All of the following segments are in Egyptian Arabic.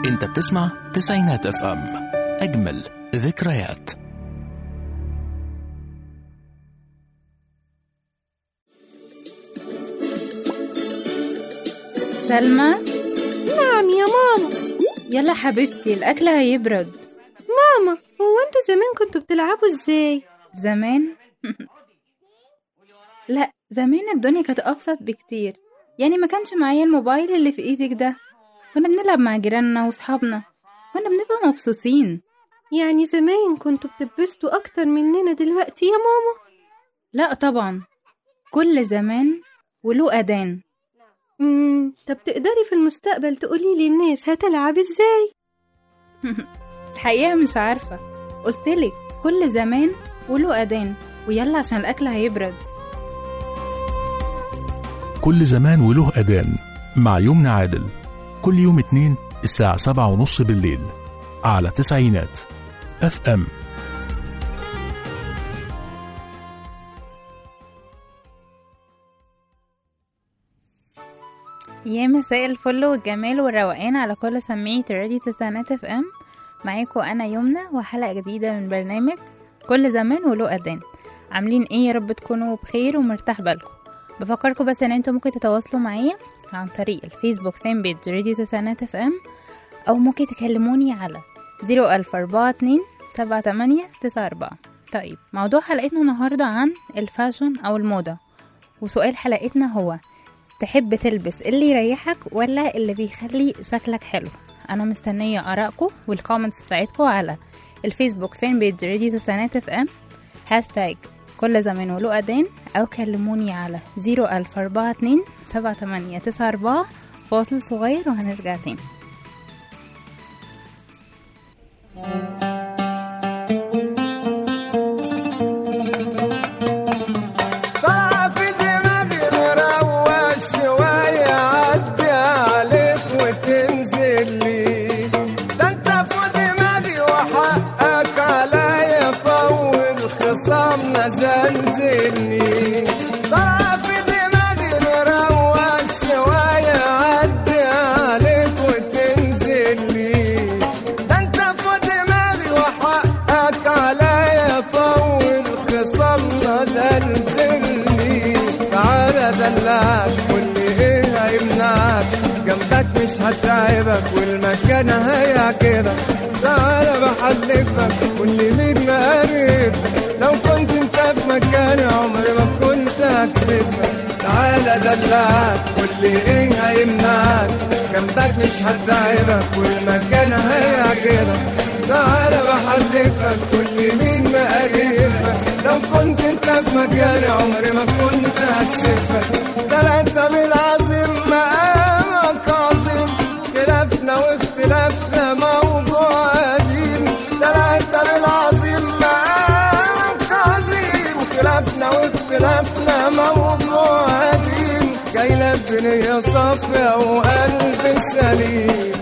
انت بتسمع تسعينات اف ام اجمل ذكريات سلمى نعم يا ماما يلا حبيبتي الأكل هيبرد ماما هو انتوا زمان كنتوا بتلعبوا ازاي زمان لا زمان الدنيا كانت أبسط بكتير يعني ما كانش معايا الموبايل اللي في ايدك ده كنا بنلعب مع جيراننا وصحابنا كنا بنبقى مبسوطين يعني زمان كنتوا بتتبسطوا اكتر مننا دلوقتي يا ماما لا طبعا كل زمان وله أذان امم طب تقدري في المستقبل تقولي للناس هتلعب ازاي الحقيقة مش عارفة قلتلك كل زمان وله أذان ويلا عشان الأكل هيبرد كل زمان وله أذان مع يمنى عادل كل يوم اتنين الساعة سبعة ونص بالليل على تسعينات اف ام يا مساء الفل والجمال والروقان على كل سميعة راديو تسعينات اف ام معاكم انا يمنى وحلقة جديدة من برنامج كل زمان وله اذان عاملين ايه يا رب تكونوا بخير ومرتاح بالكم بفكركم بس ان انتوا ممكن تتواصلوا معايا عن طريق الفيسبوك فان بيج راديو تسعينات اف ام او ممكن تكلموني على زيرو ألف أربعة اتنين سبعة تمانية تسعة أربعة طيب موضوع حلقتنا النهاردة عن الفاشن أو الموضة وسؤال حلقتنا هو تحب تلبس اللي يريحك ولا اللي بيخلي شكلك حلو انا مستنيه ارائكم والكومنتس بتاعتكم على الفيسبوك فان بيج راديو تسعينات اف ام هاشتاج كل زمان وله اذان او كلموني على زيرو الف اربعة اتنين سبعة تمانية تسعة اربعة فاصل صغير وهنرجع تاني طلع في دماغي نروق شوية عدي عليك وتنزل لي ده انت في دماغي وحقك عليا طول خصامنا زلزلني طلع في دماغي نروق شوية عدي عليك وتنزل لي ده انت في دماغي وحقك عليا طول خصامنا زلزلني تعالى دلعك واللي ايه هيمنعك جنبك مش هتعبك والمكان هيعجبك تعالى بحلفك واللي مين مقرب لو كنت انت في مكاني عمري ما كنت هكسبك تعالى دلعك واللي ايه هيمنعك جنبك مش هتعبك والمكان هيعجبك تعالى بحلفك كل مين مقربك لو كنت انت في مكاني عمري ما كنت هكسفك ده انت بالعظيم مقامك عظيم خلافنا واختلافنا موضوع قديم ده انت بالعظيم مقامك عظيم خلافنا واختلافنا موضوع قديم جاي لك بنية صافية وقلب سليم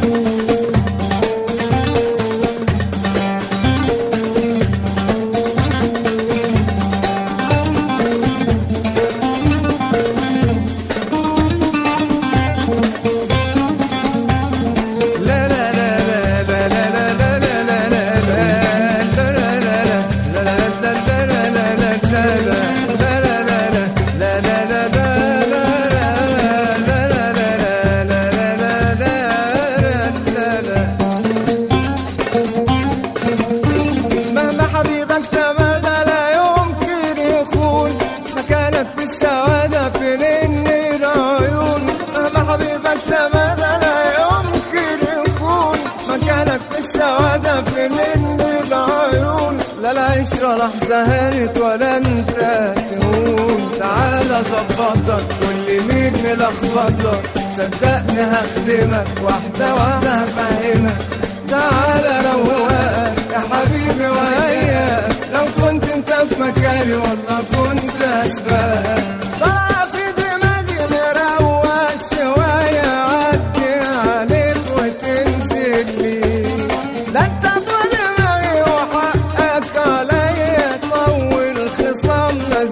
مهما حبيبك تمادى لا يمكن يخون مكانك في السعادة في نين العيون مهما حبيبك تمادى لا يمكن يكون مكانك في السعادة في نين العيون لا العشرة لحظة هانت ولا انت تهون تعالى ظبطك كل مين ملخبطك صدقني هخدمك واحدة واحدة هفهمك تعالى روقك يا حبيبي وياك لو كنت انت في مكاني والله كنت اسبقك طلع في دماغي نروق شوية عدي عليك وتنزل لي ده انت في دماغي وحقك عليا طول خصامنا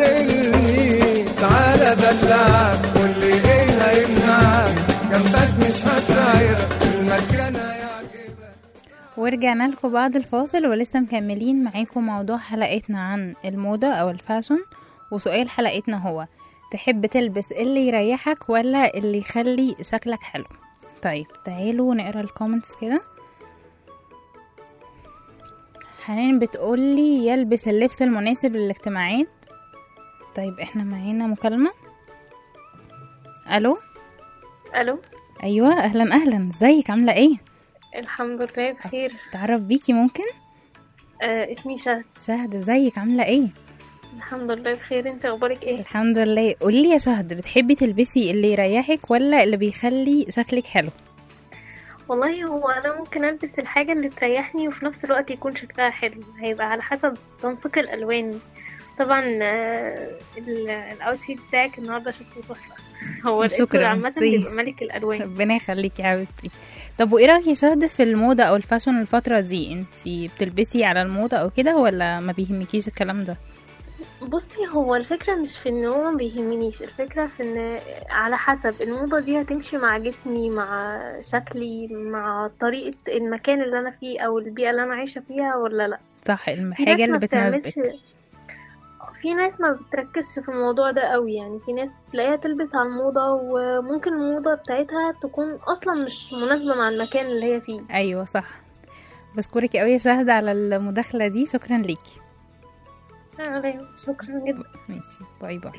زلزلني تعالى دلعك واللي ايه هيمنعك جنبك مش مش هتغير المكان هيعجبك ورجعنا لكم بعد الفاصل ولسه مكملين معاكم موضوع حلقتنا عن الموضة أو الفاشن وسؤال حلقتنا هو تحب تلبس اللي يريحك ولا اللي يخلي شكلك حلو طيب تعالوا نقرا الكومنتس كده حنان بتقولي يلبس اللبس المناسب للاجتماعات طيب احنا معانا مكالمة الو الو ايوه اهلا اهلا ازيك عامله ايه الحمد لله بخير تعرف بيكي ممكن آه اسمي شهد شهد ازيك عامله ايه الحمد لله بخير انت اخبارك ايه الحمد لله قولي يا شهد بتحبي تلبسي اللي يريحك ولا اللي بيخلي شكلك حلو والله هو انا ممكن البس الحاجه اللي تريحني وفي نفس الوقت يكون شكلها حلو هيبقى على حسب تنسيق الالوان طبعا آه، ال- الاوتفيت بتاعك النهارده شكله تحفه هو الاسود شكراً، عامه ميرسي. بيبقى ملك الالوان ربنا يخليكي يا حبيبتي طب وايه رايك يا شهد في الموضه او الفاشن الفتره دي انتي بتلبسي على الموضه او كده ولا ما بيهمكيش الكلام ده بصي هو الفكرة مش في ان هو ما بيهمنيش الفكرة في ان على حسب الموضة دي هتمشي مع جسمي مع شكلي مع طريقة المكان اللي انا فيه او البيئة اللي انا عايشة فيها ولا لا صح في الحاجه ناس اللي ما بتناسبك بتعملش في ناس ما بتركزش في الموضوع ده قوي يعني في ناس تلاقيها تلبس على الموضة وممكن الموضة بتاعتها تكون اصلا مش مناسبة مع المكان اللي هي فيه ايوه صح بشكرك قوي يا شهد على المداخله دي شكرا ليكي أيوة، شكرا جدا ماشي باي باي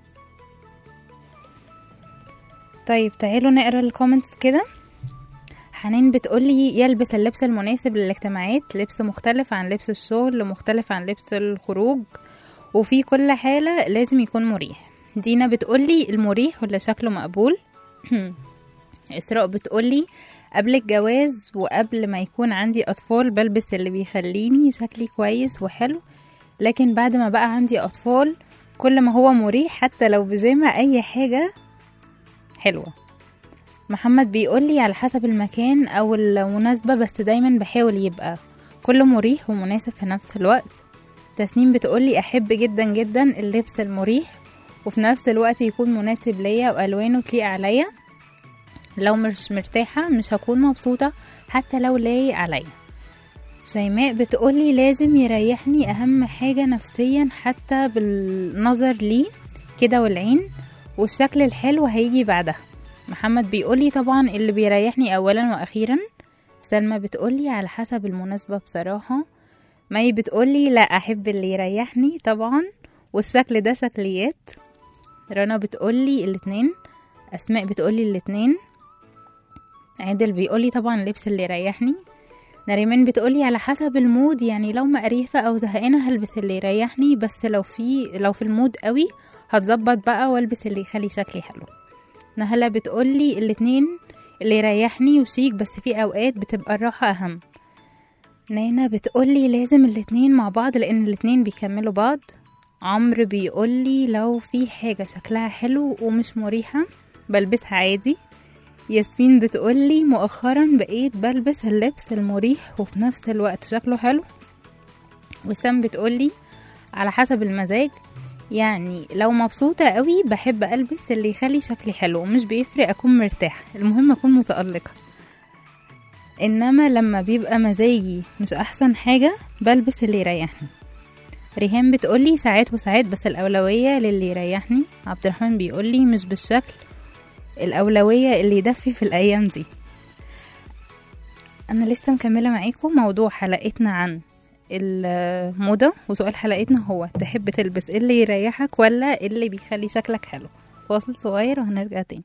طيب تعالوا نقرا الكومنتس كده حنان بتقولي يلبس اللبس المناسب للاجتماعات لبس مختلف عن لبس الشغل مختلف عن لبس الخروج وفي كل حالة لازم يكون مريح دينا بتقولي المريح ولا شكله مقبول إسراء بتقولي قبل الجواز وقبل ما يكون عندي أطفال بلبس اللي بيخليني شكلي كويس وحلو لكن بعد ما بقى عندي أطفال كل ما هو مريح حتى لو بيجامة أي حاجة حلوة محمد بيقولي على حسب المكان أو المناسبة بس دايما بحاول يبقى كله مريح ومناسب في نفس الوقت تسنيم بتقولي أحب جدا جدا اللبس المريح وفي نفس الوقت يكون مناسب ليا وألوانه تليق عليا لو مش مرتاحة مش هكون مبسوطة حتى لو لايق عليا شيماء بتقولي لازم يريحني أهم حاجة نفسيا حتى بالنظر ليه كده والعين والشكل الحلو هيجي بعدها محمد بيقولي طبعا اللي بيريحني أولا وأخيرا سلمى بتقولي على حسب المناسبة بصراحة مي بتقولي لا أحب اللي يريحني طبعا والشكل ده شكليات رنا بتقولي الاتنين أسماء بتقولي الاتنين عادل بيقولي طبعا اللبس اللي يريحني نريمان بتقولي على حسب المود يعني لو مقريفة أو زهقانة هلبس اللي يريحني بس لو في لو في المود قوي هتظبط بقى والبس اللي يخلي شكلي حلو نهلة بتقولي الاتنين اللي يريحني وشيك بس في أوقات بتبقى الراحة أهم نانا بتقولي لازم الاتنين مع بعض لأن الاتنين بيكملوا بعض عمرو بيقولي لو في حاجة شكلها حلو ومش مريحة بلبسها عادي ياسمين بتقولي مؤخرا بقيت بلبس اللبس المريح وفي نفس الوقت شكله حلو وسام بتقولي على حسب المزاج يعني لو مبسوطة قوي بحب ألبس اللي يخلي شكلي حلو ومش بيفرق أكون مرتاحة المهم أكون متألقة إنما لما بيبقى مزاجي مش أحسن حاجة بلبس اللي يريحني ريهام بتقولي ساعات وساعات بس الأولوية للي يريحني عبد الرحمن بيقولي مش بالشكل الأولوية اللي يدفي في الأيام دي أنا لسه مكملة معاكم موضوع حلقتنا عن الموضة وسؤال حلقتنا هو تحب تلبس اللي يريحك ولا اللي بيخلي شكلك حلو فاصل صغير وهنرجع تاني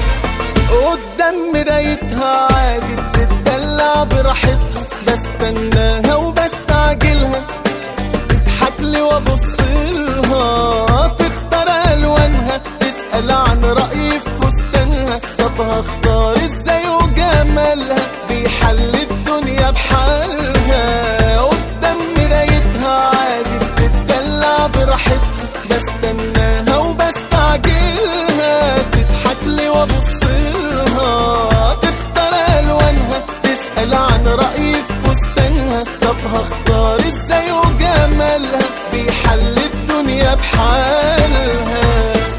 قدام مرايتها عادي بتدلع براحتها بستنى تسأل عن رأيي في فستانها طب هختار ازاي وجمالها بيحل الدنيا بحالها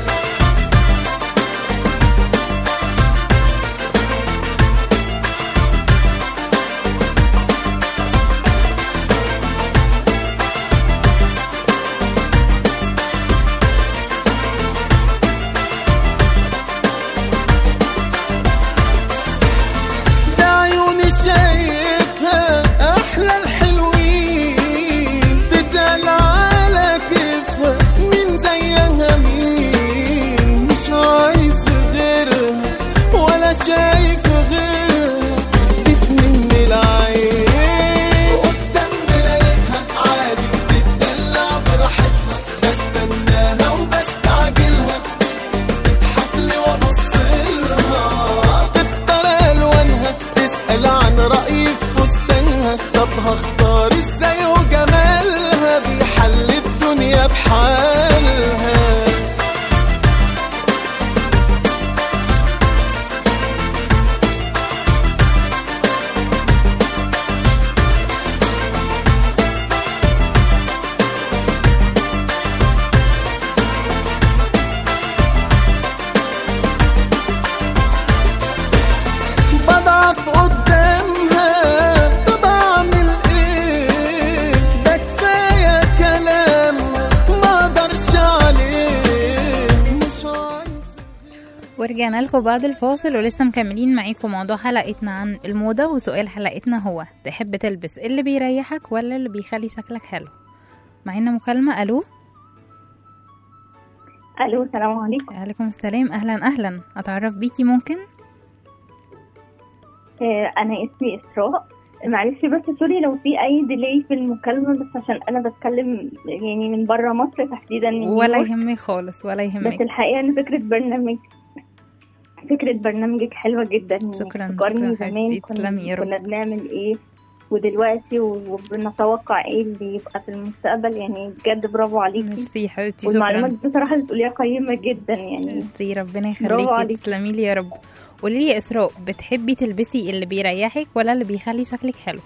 ده عيوني شايفها احلى الحلوين تتقال على كيفها مين زيها مين مش عايز غيرها ولا شايف غيرها تفني من العين قدام مرايتها عادي تتدلع براحتها بستناها وبستعجلها تضحك لي وابص لها تختار الوانها تسال عن رايي في فستانها طب هختار ازاي وجمالها بيحل الدنيا بحالها بضعف قدامها طب اعمل ايه ده كفايه كلام ما اقدرش عليه مش عايز ورجعنا لكم بعد الفاصل ولسه مكملين معاكم موضوع حلقتنا عن الموضة وسؤال حلقتنا هو تحب تلبس اللي بيريحك ولا اللي بيخلي شكلك حلو معانا مكالمة ألو الو السلام عليكم عليكم السلام أهلا أهلا أتعرف بيكي ممكن آه، انا اسمي اسراء معلش بس سوري لو في اي ديلي في المكالمه بس عشان انا بتكلم يعني من بره مصر تحديدا من ولا نيويورك. يهمك خالص ولا بس يهمك الحقيقه ان فكره برنامج فكره برنامجك حلوه جدا شكراً، فكرني شكراً زمان حبيبتي، كنا, تسلمي يا رب. كنا بنعمل ايه ودلوقتي وبنتوقع ايه اللي يبقى في المستقبل يعني بجد برافو عليكي ميرسي يا حبيبتي والمعلومات شكرا بصراحه اللي بتقوليها قيمه جدا يعني ميرسي ربنا برافو يخليكي عليكي. تسلمي لي يا رب قولي لي يا إسراء بتحبي تلبسي اللي بيريحك ولا اللي بيخلي شكلك حلو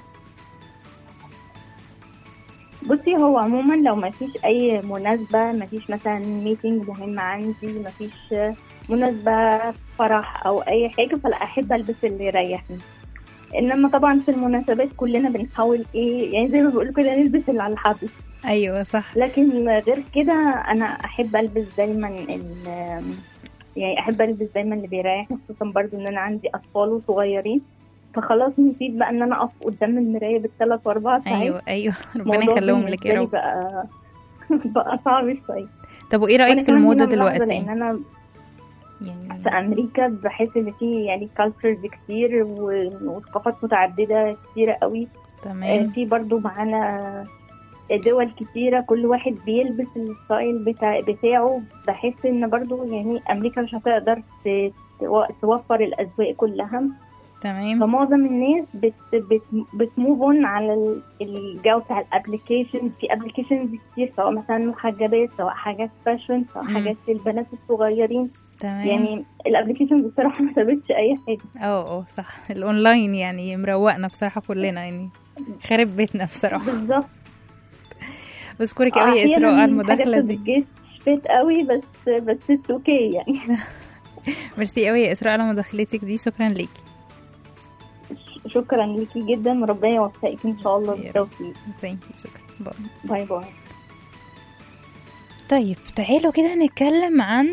بصي هو عموما لو ما فيش اي مناسبة ما فيش مثلا ميتنج مهم عندي ما فيش مناسبة فرح او اي حاجة فلا احب البس اللي يريحني انما طبعا في المناسبات كلنا بنحاول ايه يعني زي ما بيقولوا كده نلبس اللي على الحبل أيوة صح لكن غير كده انا احب البس دايما ال- يعني احب البس دايما اللي بيريحني خصوصا برضو ان انا عندي اطفال وصغيرين فخلاص نسيت بقى ان انا اقف قدام المرايه بالثلاث واربع ساعات أيوة أيوة ربنا الموضوع يخليهم لك يا بالنسبة لي رب بقى بقى صعب شويه طب وإيه رأيك وأنا في كمان الموضة هنا ملاحظة دلوقتي لان انا يعني في امريكا بحس ان في يعني كالتشرز كتير و- وثقافات متعدده كتيره قوي آه، تمام في برضو معانا دول كتيرة كل واحد بيلبس الستايل بتاع بتاعه بحس ان برضو يعني امريكا مش هتقدر ت- تو- توفر الاذواق كلها تمام فمعظم الناس بت بت بتموف اون على ال- الجو بتاع الابلكيشن في ابلكيشنز كتير سواء مثلا محجبات سواء حاجات فاشن سواء مم. حاجات للبنات الصغيرين تمام يعني الابلكيشن بصراحه ما سابتش اي حاجه اه اه صح الاونلاين يعني مروقنا بصراحه كلنا يعني خارب بيتنا بصراحه بالظبط بشكرك قوي يا اسراء على المداخله دي دي فيت قوي بس بس اتس اوكي يعني ميرسي قوي يا اسراء على مداخلتك دي شكرا ليكي شكرا ليكي جدا وربنا يوفقك ان شاء الله يا رب. بالتوفيق ثانك يو شكرا باي باي باي طيب تعالوا كده نتكلم عن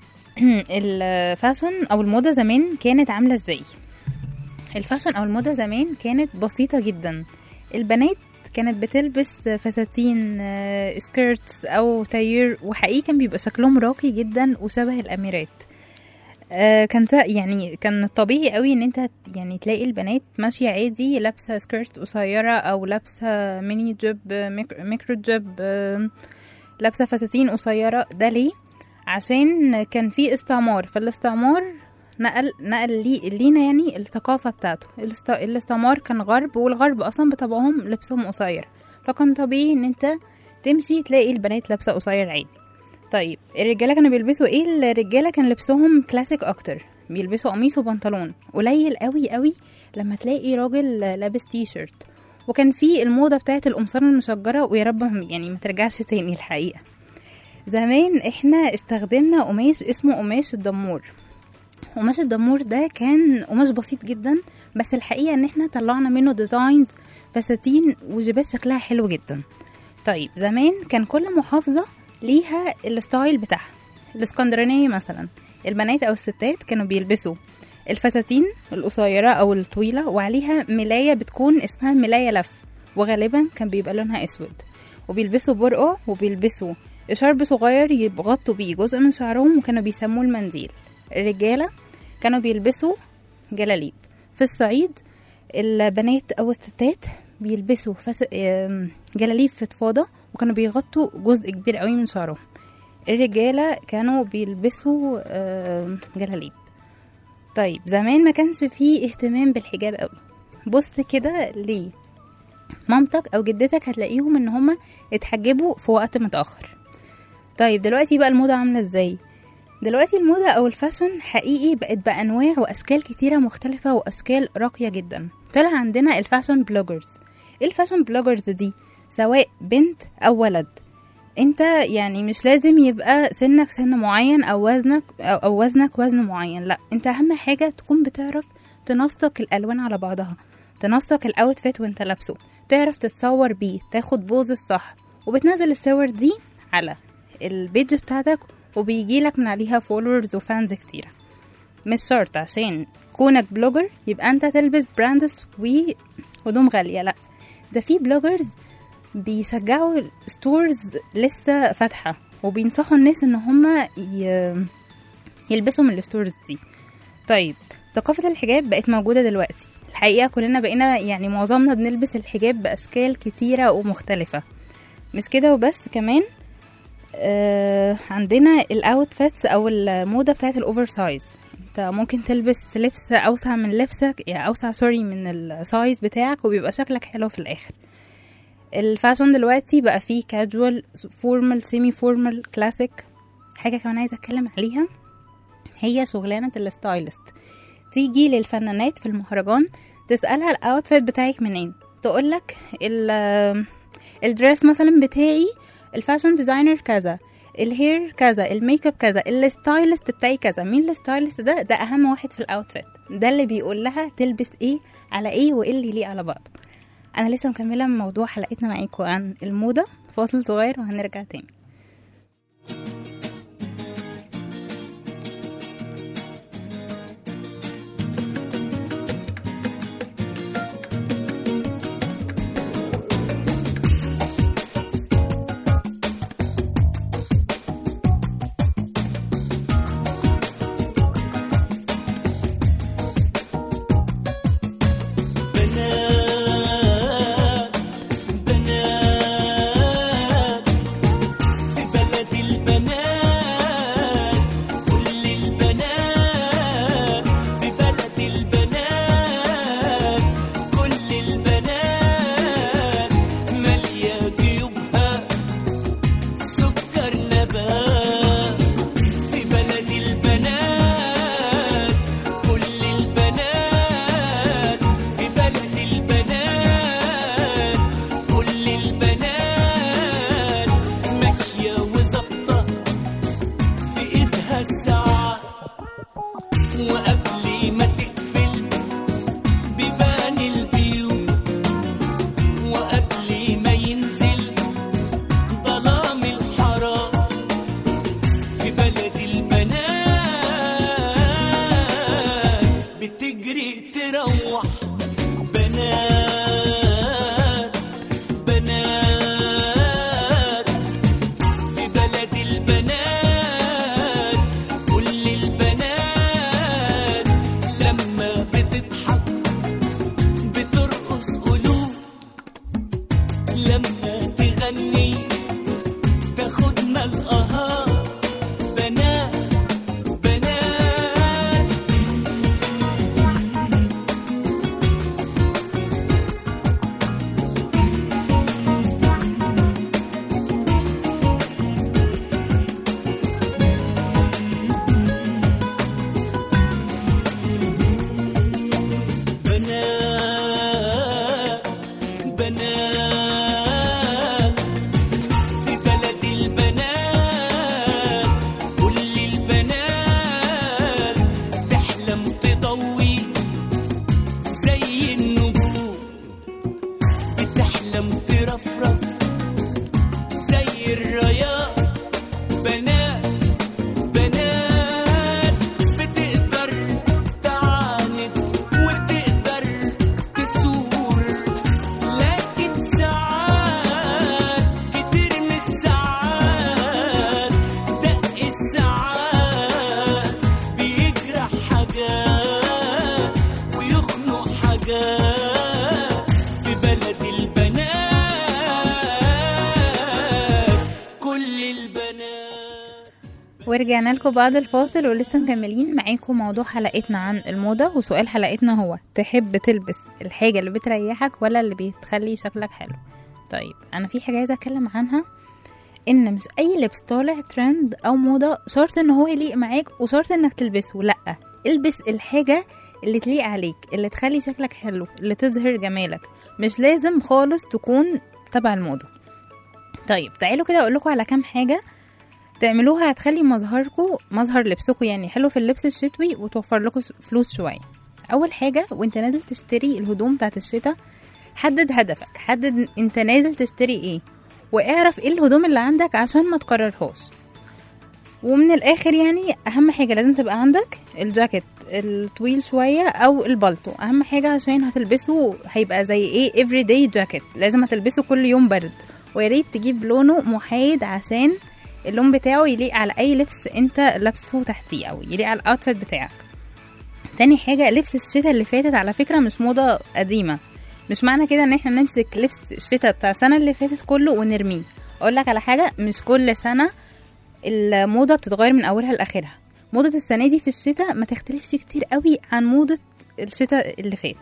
الفاشن او الموضه زمان كانت عامله ازاي الفاشن او الموضه زمان كانت بسيطه جدا البنات كانت بتلبس فساتين آه، سكيرتس او تاير وحقيقي كان بيبقى شكلهم راقي جدا وشبه الاميرات آه، كان تا- يعني كان طبيعي قوي ان انت يعني تلاقي البنات ماشيه عادي لابسه سكيرت قصيره او لابسه ميني جيب آه، ميك- ميكرو جيب آه، لابسه فساتين قصيره ده ليه عشان كان في استعمار فالاستعمار نقل نقل لي لينا يعني الثقافه بتاعته الاست- الاستعمار كان غرب والغرب اصلا بطبعهم لبسهم قصير فكان طبيعي ان انت تمشي تلاقي البنات لابسه قصير عادي طيب الرجاله كانوا بيلبسوا ايه الرجاله كان لبسهم كلاسيك اكتر بيلبسوا قميص وبنطلون قليل قوي قوي لما تلاقي راجل لابس تي شيرت وكان في الموضة بتاعت القمصان المشجرة ويا رب ما- يعني ما ترجعش تاني الحقيقة زمان احنا استخدمنا قماش اسمه قماش الدمور قماش الدمور ده كان قماش بسيط جدا بس الحقيقة ان احنا طلعنا منه ديزاينز فساتين وجيبات شكلها حلو جدا طيب زمان كان كل محافظة ليها الستايل بتاعها الاسكندرانية مثلا البنات او الستات كانوا بيلبسوا الفساتين القصيرة او الطويلة وعليها ملاية بتكون اسمها ملاية لف وغالبا كان بيبقى لونها اسود وبيلبسوا برقع وبيلبسوا شرب صغير يغطوا بيه جزء من شعرهم وكانوا بيسموه المنديل الرجالة كانوا بيلبسوا جلاليب في الصعيد البنات او الستات بيلبسوا فس... آم، جلاليب فضفاضة وكانوا بيغطوا جزء كبير قوي من شعرهم الرجالة كانوا بيلبسوا آم، جلاليب طيب زمان ما كانش فيه اهتمام بالحجاب قوي بص كده ليه مامتك او جدتك هتلاقيهم ان هما اتحجبوا في وقت متاخر طيب دلوقتي بقى الموضه عامله ازاي دلوقتي الموضة أو الفاشن حقيقي بقت بأنواع وأشكال كتيرة مختلفة وأشكال راقية جدا طلع عندنا الفاشن بلوجرز ايه الفاشن بلوجرز دي سواء بنت أو ولد انت يعني مش لازم يبقى سنك سن معين أو وزنك أو أو وزنك وزن معين لا انت أهم حاجة تكون بتعرف تنسق الألوان على بعضها تنسق الأوتفيت وانت لابسه تعرف تتصور بيه تاخد بوز الصح وبتنزل الصور دي على البيج بتاعتك وبيجيلك من عليها فولورز وفانز كتيرة مش شرط عشان كونك بلوجر يبقى انت تلبس براندز وهدوم غالية لا ده في بلوجرز بيشجعوا ستورز لسه فاتحة وبينصحوا الناس ان هما ي... يلبسوا من الستورز دي طيب ثقافة الحجاب بقت موجودة دلوقتي الحقيقة كلنا بقينا يعني معظمنا بنلبس الحجاب بأشكال كتيرة ومختلفة مش كده وبس كمان آه عندنا الاوتفيتس او الموضه بتاعت الاوفر سايز انت ممكن تلبس لبس اوسع من لبسك يعني اوسع سوري من السايز بتاعك وبيبقى شكلك حلو في الاخر الفاشن دلوقتي بقى فيه كاجوال فورمال سيمي فورمال كلاسيك حاجه كمان عايزه اتكلم عليها هي شغلانه الستايلست تيجي للفنانات في المهرجان تسالها الاوتفيت بتاعك منين تقولك ال- الدريس مثلا بتاعي الفاشن ديزاينر كذا الهير كذا الميك اب كذا الستايلست بتاعي كذا مين الستايلست ده ده اهم واحد في الاوتفيت ده اللي بيقول لها تلبس ايه على ايه وايه اللي يليق على بعض انا لسه مكمله من موضوع حلقتنا معاكم عن الموضه فاصل صغير وهنرجع تاني بنات بنات بنات بنات بتقدر تعاند وتقدر تثور لكن ساعات كتير من الساعات دق الساعات بيجرح حاجات ويخنق حاجات في بلد البنات كل البنات ورجعنا لكم بعد الفاصل ولسه مكملين معاكم موضوع حلقتنا عن الموضة وسؤال حلقتنا هو تحب تلبس الحاجة اللي بتريحك ولا اللي بتخلي شكلك حلو طيب انا في حاجة عايزة اتكلم عنها ان مش اي لبس طالع ترند او موضة شرط ان هو يليق معاك وشرط انك تلبسه لا البس الحاجة اللي تليق عليك اللي تخلي شكلك حلو اللي تظهر جمالك مش لازم خالص تكون تبع الموضة طيب تعالوا كده اقول لكم على كام حاجة تعملوها هتخلي مظهركم مظهر لبسكم يعني حلو في اللبس الشتوي وتوفر لكم فلوس شويه اول حاجه وانت نازل تشتري الهدوم بتاعت الشتاء حدد هدفك حدد انت نازل تشتري ايه واعرف ايه الهدوم اللي عندك عشان ما تكررهاش ومن الاخر يعني اهم حاجه لازم تبقى عندك الجاكيت الطويل شويه او البلطو اهم حاجه عشان هتلبسه هيبقى زي ايه every day جاكيت لازم هتلبسه كل يوم برد ويا ريت تجيب لونه محايد عشان اللون بتاعه يليق على اي لبس انت لابسه تحتيه او يليق على الاوتفيت بتاعك تاني حاجة لبس الشتاء اللي فاتت على فكرة مش موضة قديمة مش معنى كده ان احنا نمسك لبس الشتاء بتاع السنة اللي فاتت كله ونرميه اقول لك على حاجة مش كل سنة الموضة بتتغير من اولها لاخرها موضة السنة دي في الشتاء ما تختلفش كتير قوي عن موضة الشتاء اللي فات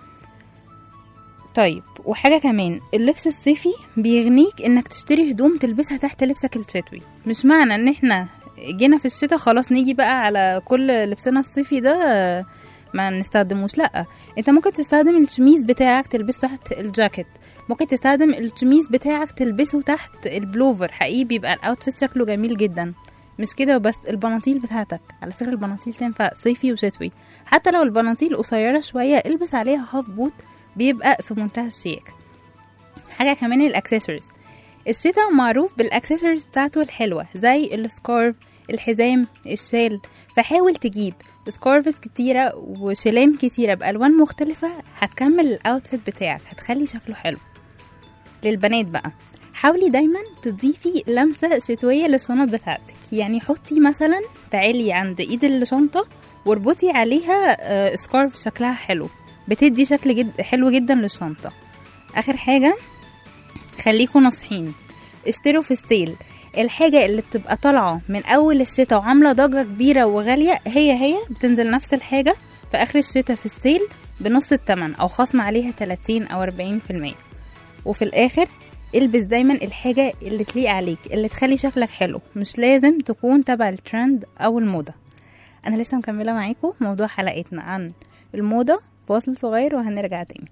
طيب وحاجة كمان اللبس الصيفي بيغنيك انك تشتري هدوم تلبسها تحت لبسك الشتوي مش معنى ان احنا جينا في الشتاء خلاص نيجي بقى على كل لبسنا الصيفي ده آه، ما نستخدموش لا انت ممكن تستخدم الشميز بتاعك تلبسه تحت الجاكيت ممكن تستخدم الشميز بتاعك تلبسه تحت البلوفر حقيقي بيبقى الاوتفيت شكله جميل جدا مش كده وبس البناطيل بتاعتك على فكرة البناطيل تنفع صيفي وشتوي حتى لو البناطيل قصيرة شوية البس عليها هاف بوت بيبقى في منتهى الشيك حاجة كمان الاكسسوارز الشتاء معروف بالاكسسوارز بتاعته الحلوة زي السكارف الحزام الشال فحاول تجيب سكارفز كتيرة وشلان كتيرة بألوان مختلفة هتكمل الاوتفيت بتاعك هتخلي شكله حلو للبنات بقى حاولي دايما تضيفي لمسة شتوية للشنط بتاعتك يعني حطي مثلا تعالي عند ايد الشنطة واربطي عليها آه، سكارف شكلها حلو بتدي شكل جد حلو جدا للشنطة اخر حاجة خليكوا ناصحين اشتروا في السيل الحاجة اللي بتبقى طالعة من أول الشتاء وعاملة ضجة كبيرة وغالية هي هي بتنزل نفس الحاجة في آخر الشتاء في السيل بنص التمن أو خصم عليها 30 أو 40% وفي الآخر البس دايما الحاجة اللي تليق عليك اللي تخلي شكلك حلو مش لازم تكون تبع الترند أو الموضة أنا لسه مكملة معاكم موضوع حلقتنا عن الموضة فاصل صغير وهنرجع تاني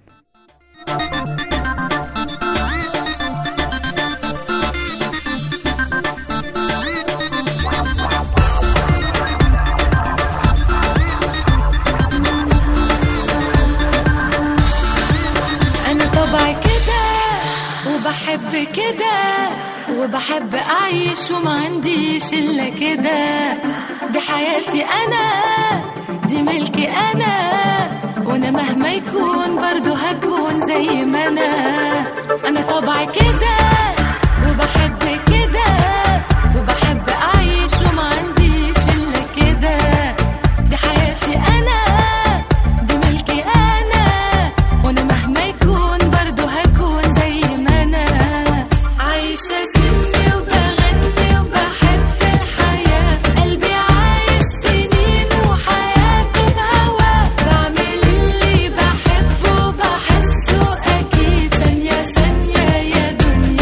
انا طبعي كده وبحب كده وبحب اعيش وما عنديش الا كده دي حياتي انا دي ملكي انا وانا مهما يكون برضو هكون زي ما انا انا طبعي كده وبحب كده وبحب اعيش وما عنديش الا كده دي حياتي انا دي ملكي انا وانا مهما يكون برضو هكون زي ما انا عايشة سني وبغني وبحب الحياة قلبي عايش سنين وحياته بهوا بعمل اللي بحبه وبحسه أكيد ثانية ثانية يا دنيا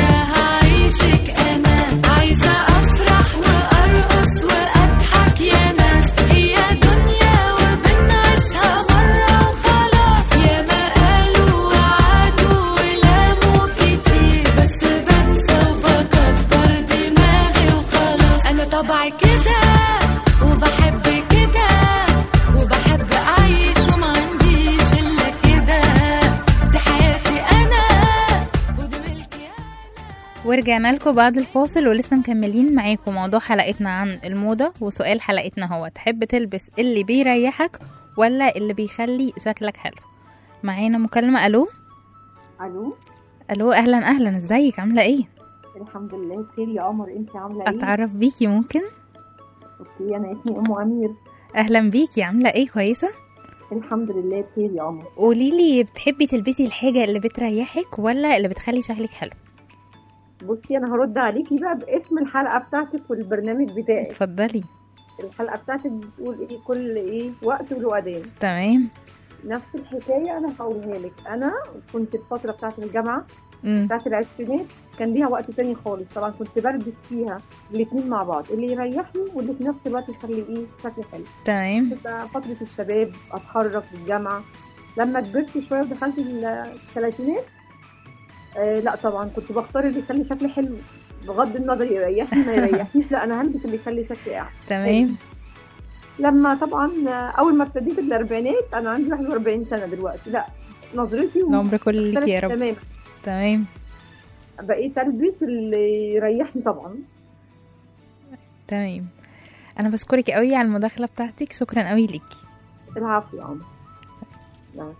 ورجعنا لكم بعد الفاصل ولسه مكملين معاكم موضوع حلقتنا عن الموضة وسؤال حلقتنا هو تحب تلبس اللي بيريحك ولا اللي بيخلي شكلك حلو معانا مكالمة ألو الو ألو أهلا أهلا ازيك عاملة ايه الحمد لله بخير يا قمر انت عامله ايه أتعرف بيكي ممكن اوكي انا اسمي ام امير أهلا بيكي عاملة ايه كويسة الحمد لله بخير يا قمر قوليلي بتحبي تلبسي الحاجة اللي بتريحك ولا اللي بتخلي شكلك حلو بصي انا هرد عليكي بقى باسم الحلقه بتاعتك والبرنامج بتاعك اتفضلي الحلقه بتاعتك بتقول ايه كل ايه وقت وله اذان تمام نفس الحكايه انا هقولها لك انا كنت الفتره بتاعت الجامعه مم. بتاعت العشرينات كان ليها وقت تاني خالص طبعا كنت بلبس فيها الاثنين مع بعض اللي يريحني واللي في نفس الوقت يخلي ايه شكلي حلو تمام تبقى فترة الشباب أتحرك في الجامعة لما كبرت شوية ودخلت الثلاثينات آه لا طبعا كنت بختار اللي يخلي شكلي حلو بغض النظر يريحني ما يريحنيش لا أنا هلبس اللي يخلي شكلي أحسن تمام لما طبعا آه، أول ما ابتديت الأربعينات أنا عندي 41 سنة دلوقتي لا نظرتي العمر كله ليكي يا اختلفت رب تماما تمام بقيت ألبس اللي يريحني طبعا تمام انا بشكرك قوي على المداخله بتاعتك شكرا قوي ليكي العفو يا عمر لا.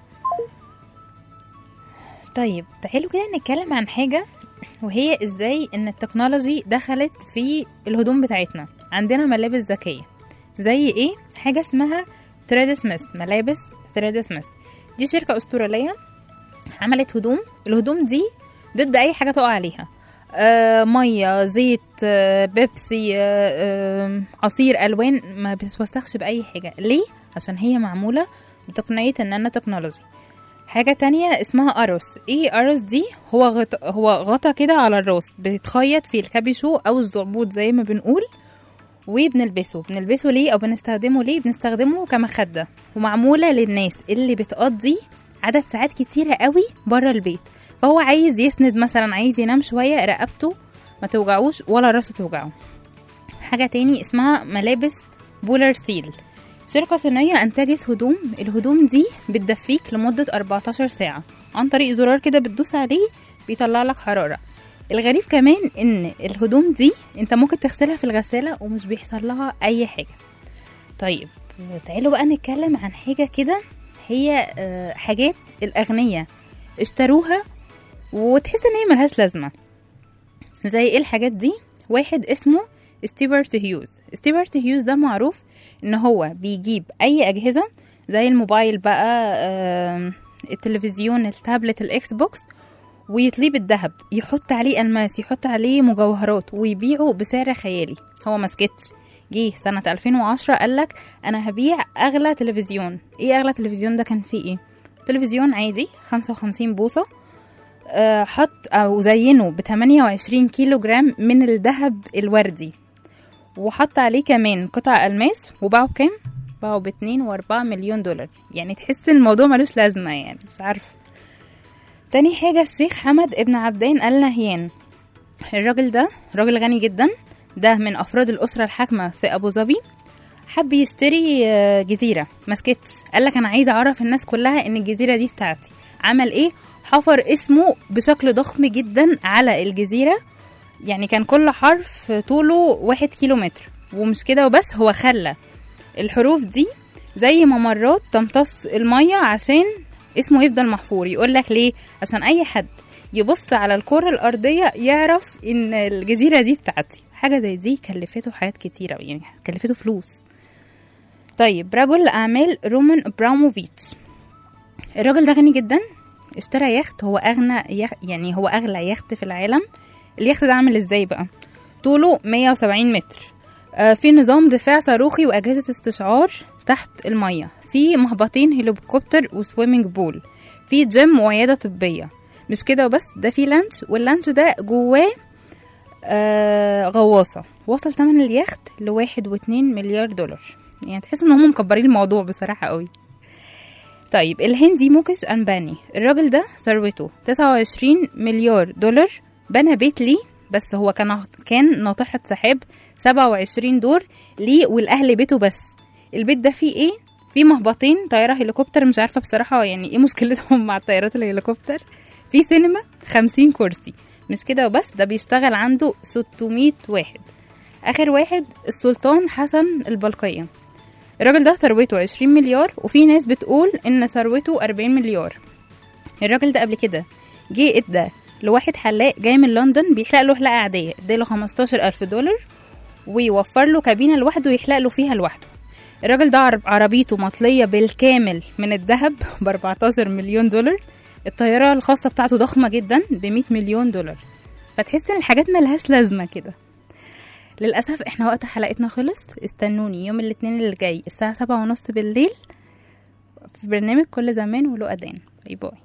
طيب تعالوا كده نتكلم عن حاجه وهي ازاي ان التكنولوجي دخلت في الهدوم بتاعتنا عندنا ملابس ذكيه زي ايه حاجه اسمها تريد سميث ملابس تريد سميث دي شركه استراليه عملت هدوم الهدوم دي ضد اي حاجه تقع عليها آه ميه زيت آه بيبسي آه آه عصير الوان ما بتتوسخش باي حاجه ليه عشان هي معموله بتقنيه النانو تكنولوجي حاجة تانية اسمها أروس ايه أروس دي هو غط... هو غطا كده على الراس بيتخيط في الكابيشو أو الزعبوط زي ما بنقول وبنلبسه بنلبسه ليه أو بنستخدمه ليه بنستخدمه كمخدة ومعمولة للناس اللي بتقضي عدد ساعات كتيرة قوي بره البيت فهو عايز يسند مثلا عايز ينام شوية رقبته ما توجعوش ولا راسه توجعه حاجة تاني اسمها ملابس بولر سيل شركة صينية أنتجت هدوم الهدوم دي بتدفيك لمدة 14 ساعة عن طريق زرار كده بتدوس عليه بيطلع لك حرارة الغريب كمان ان الهدوم دي انت ممكن تغسلها في الغسالة ومش بيحصل لها اي حاجة طيب تعالوا بقى نتكلم عن حاجة كده هي آه، حاجات الأغنياء اشتروها وتحس ان هي ملهاش لازمة زي ايه الحاجات دي واحد اسمه ستيبرت هيوز ستيبرت هيوز ده معروف ان هو بيجيب اي اجهزه زي الموبايل بقى آم، التلفزيون التابلت الاكس بوكس ويطليه بالذهب يحط عليه الماس يحط عليه مجوهرات ويبيعه بسعر خيالي هو ما سكتش جه سنة 2010 قالك أنا هبيع أغلى تلفزيون إيه أغلى تلفزيون ده كان فيه إيه؟ تلفزيون عادي 55 بوصة آه، حط أو زينه ب 28 كيلو جرام من الذهب الوردي وحط عليه كمان قطع الماس وباعه بكام باعه باتنين واربعة مليون دولار يعني تحس إن الموضوع ملوش لازمة يعني مش عارفة تاني حاجة الشيخ حمد ابن عبدين آل نهيان الراجل ده راجل غني جدا ده من أفراد الأسرة الحاكمة في أبو ظبي حب يشتري آه، جزيرة مسكتش قالك أنا عايز أعرف الناس كلها إن الجزيرة دي بتاعتي عمل إيه حفر اسمه بشكل ضخم جدا على الجزيرة يعني كان كل حرف طوله واحد كيلو متر ومش كده وبس هو خلى الحروف دي زي ممرات تمتص المية عشان اسمه يفضل محفور يقولك ليه عشان اي حد يبص على الكرة الأرضية يعرف إن الجزيرة دي بتاعتي حاجة زي دي كلفته حاجات كتيرة يعني كلفته فلوس طيب رجل أعمال رومان أبراموفيتش الراجل ده غني جدا اشترى يخت هو أغنى يخ... يعني هو أغلى يخت في العالم اليخت ده عامل ازاي بقى طوله 170 متر آه، في نظام دفاع صاروخي وأجهزة استشعار تحت المية في مهبطين هليكوبتر وسويمنج بول في جيم وعيادة طبية مش كده وبس ده في لانش واللانش ده جواه آه غواصة وصل تمن اليخت لواحد واتنين مليار دولار يعني تحس ان هم مكبرين الموضوع بصراحة قوي طيب الهندي موكش أنباني الراجل ده ثروته 29 مليار دولار بنى بيت ليه بس هو كان كان ناطحة سحاب 27 دور ليه والأهل بيته بس البيت ده فيه ايه فيه مهبطين طيارة هليكوبتر مش عارفة بصراحة يعني ايه مشكلتهم مع الطيارات الهليكوبتر في سينما 50 كرسي مش كده وبس ده بيشتغل عنده 600 واحد آخر واحد السلطان حسن البلقية الراجل ده ثروته 20 مليار وفي ناس بتقول إن ثروته 40 مليار الراجل ده قبل كده جه ادى لواحد حلاق جاي من لندن بيحلق له حلاقة عادية اداله 15 ألف دولار ويوفر له كابينة لوحده يحلق له فيها لوحده الراجل ده عرب- عربيته مطلية بالكامل من الذهب ب 14 مليون دولار الطيارة الخاصة بتاعته ضخمة جدا ب 100 مليون دولار فتحس ان الحاجات ملهاش لازمة كده للأسف احنا وقت حلقتنا خلص استنوني يوم الاثنين اللي جاي الساعة سبعة ونص بالليل في برنامج كل زمان وله أذان باي باي